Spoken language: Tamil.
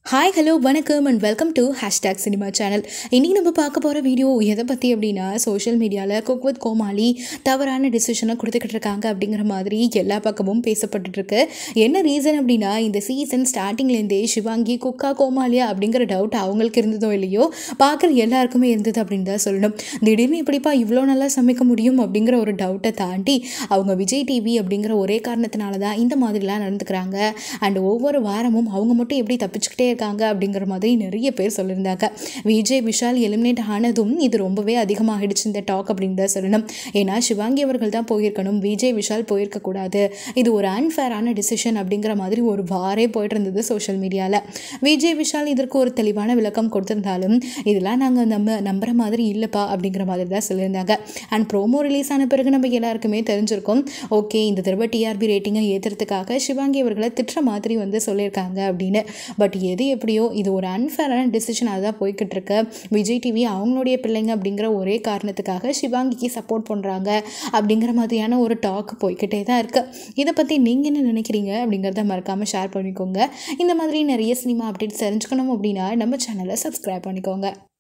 ஹாய் ஹலோ வணக்கம் and welcome to hashtag cinema channel இன்றைக்கி நம்ம பார்க்க போகிற வீடியோ எதை பற்றி அப்படின்னா சோஷியல் மீடியாவில் குக் வித் கோமாளி தவறான டிசிஷனை கொடுத்துக்கிட்டு இருக்காங்க அப்படிங்கிற மாதிரி எல்லா பக்கமும் பேசப்பட்டுட்டு இருக்கு என்ன ரீசன் அப்படின்னா இந்த சீசன் ஸ்டார்டிங்லேருந்தே சிவாங்கி குக்கா கோமாளியா அப்படிங்கிற டவுட் அவங்களுக்கு இருந்ததோ இல்லையோ பார்க்குற எல்லாருக்குமே இருந்தது அப்படின்னு தான் சொல்லணும் திடீர்னு எப்படிப்பா இவ்வளோ நல்லா சமைக்க முடியும் அப்படிங்கிற ஒரு டவுட்டை தாண்டி அவங்க விஜய் டிவி அப்படிங்கிற ஒரே காரணத்தினால தான் இந்த மாதிரிலாம் நடந்துக்கிறாங்க அண்ட் ஒவ்வொரு வாரமும் அவங்க மட்டும் எப்படி தப்பிச்சுக்கிட்டே இருக்காங்க அப்படிங்கிற மாதிரி நிறைய பேர் சொல்லியிருந்தாங்க விஜய் விஷால் எலிமினேட் ஆனதும் இது ரொம்பவே அதிகமாகிடுச்சு இந்த டாக் அப்படின்னு தான் சொல்லணும் ஏன்னா சிவாங்கி அவர்கள் தான் போயிருக்கணும் விஜய் விஷால் போயிருக்கக்கூடாது இது ஒரு அன்ஃபேரான டிசிஷன் அப்படிங்கிற மாதிரி ஒரு வாரே போயிட்டு இருந்தது சோஷியல் மீடியாவில் விஜய் விஷால் இதற்கு ஒரு தெளிவான விளக்கம் கொடுத்திருந்தாலும் இதெல்லாம் நாங்கள் நம்ம நம்புற மாதிரி இல்லைப்பா அப்படிங்கிற மாதிரி தான் சொல்லியிருந்தாங்க அண்ட் ப்ரோமோ ரிலீஸ் ஆன பிறகு நம்ம எல்லாருக்குமே தெரிஞ்சிருக்கும் ஓகே இந்த தடவை டிஆர்பி ரேட்டிங்கை ஏற்றுறதுக்காக சிவாங்கி அவர்களை திட்டுற மாதிரி வந்து சொல்லியிருக்காங்க அப்படின்னு பட் எது எப்படியோ இது ஒரு அன்ஃபேரான டிசிஷனாக தான் போய்கிட்டு இருக்கு விஜய் டிவி அவங்களுடைய பிள்ளைங்க அப்படிங்கிற ஒரே காரணத்துக்காக சிவாங்கிக்கு சப்போர்ட் பண்ணுறாங்க அப்படிங்கிற மாதிரியான ஒரு டாக் போய்கிட்டே தான் இருக்குது இதை பற்றி நீங்கள் என்ன நினைக்கிறீங்க அப்படிங்கிறத மறக்காமல் ஷேர் பண்ணிக்கோங்க இந்த மாதிரி நிறைய சினிமா அப்டேட்ஸ் தெரிஞ்சுக்கணும் அப்படின்னா நம்ம சேனலை சப்ஸ்கிரைப் பண்ணிக்கோங்க